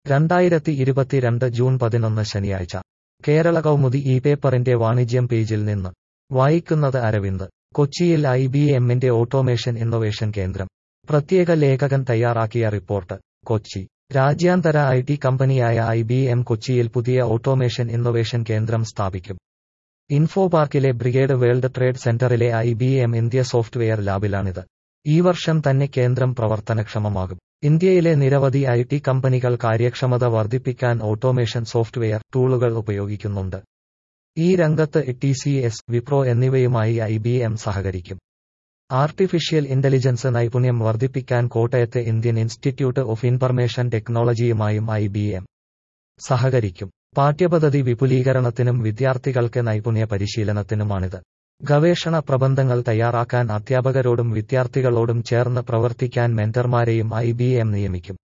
രണ്ടായിരത്തി ഇരുപത്തിരണ്ട് ജൂൺ പതിനൊന്ന് ശനിയാഴ്ച കേരള കൗമുദി ഈ പേപ്പറിന്റെ വാണിജ്യം പേജിൽ നിന്ന് വായിക്കുന്നത് അരവിന്ദ് കൊച്ചിയിൽ ഐ ബി എമ്മിന്റെ ഓട്ടോമേഷൻ ഇന്നൊവേഷൻ കേന്ദ്രം പ്രത്യേക ലേഖകൻ തയ്യാറാക്കിയ റിപ്പോർട്ട് കൊച്ചി രാജ്യാന്തര ഐ ടി കമ്പനിയായ ഐ ബി എം കൊച്ചിയിൽ പുതിയ ഓട്ടോമേഷൻ ഇന്നൊവേഷൻ കേന്ദ്രം സ്ഥാപിക്കും ഇൻഫോപാർക്കിലെ ബ്രിഗേഡ് വേൾഡ് ട്രേഡ് സെന്ററിലെ I B M India software ലാബിലാണിത് ഈ വർഷം തന്നെ കേന്ദ്രം പ്രവർത്തനക്ഷമമാകും ഇന്ത്യയിലെ നിരവധി ഐ ടി കമ്പനികൾ കാര്യക്ഷമത വർദ്ധിപ്പിക്കാൻ ഓട്ടോമേഷൻ സോഫ്റ്റ്വെയർ ടൂളുകൾ ഉപയോഗിക്കുന്നുണ്ട് ഈ രംഗത്ത് ടി സി എസ് വിപ്രോ എന്നിവയുമായി ഐ ബി എം സഹകരിക്കും ആർട്ടിഫിഷ്യൽ ഇന്റലിജൻസ് നൈപുണ്യം വർദ്ധിപ്പിക്കാൻ കോട്ടയത്തെ ഇന്ത്യൻ ഇൻസ്റ്റിറ്റ്യൂട്ട് ഓഫ് ഇൻഫർമേഷൻ ടെക്നോളജിയുമായും ഐ ബി എം സഹകരിക്കും പാഠ്യപദ്ധതി വിപുലീകരണത്തിനും വിദ്യാർത്ഥികൾക്ക് നൈപുണ്യ പരിശീലനത്തിനുമാണിത് ഗവേഷണ പ്രബന്ധങ്ങൾ തയ്യാറാക്കാൻ അധ്യാപകരോടും വിദ്യാർത്ഥികളോടും ചേർന്ന് പ്രവർത്തിക്കാൻ മെന്റർമാരെയും ഐ ബി എം നിയമിക്കും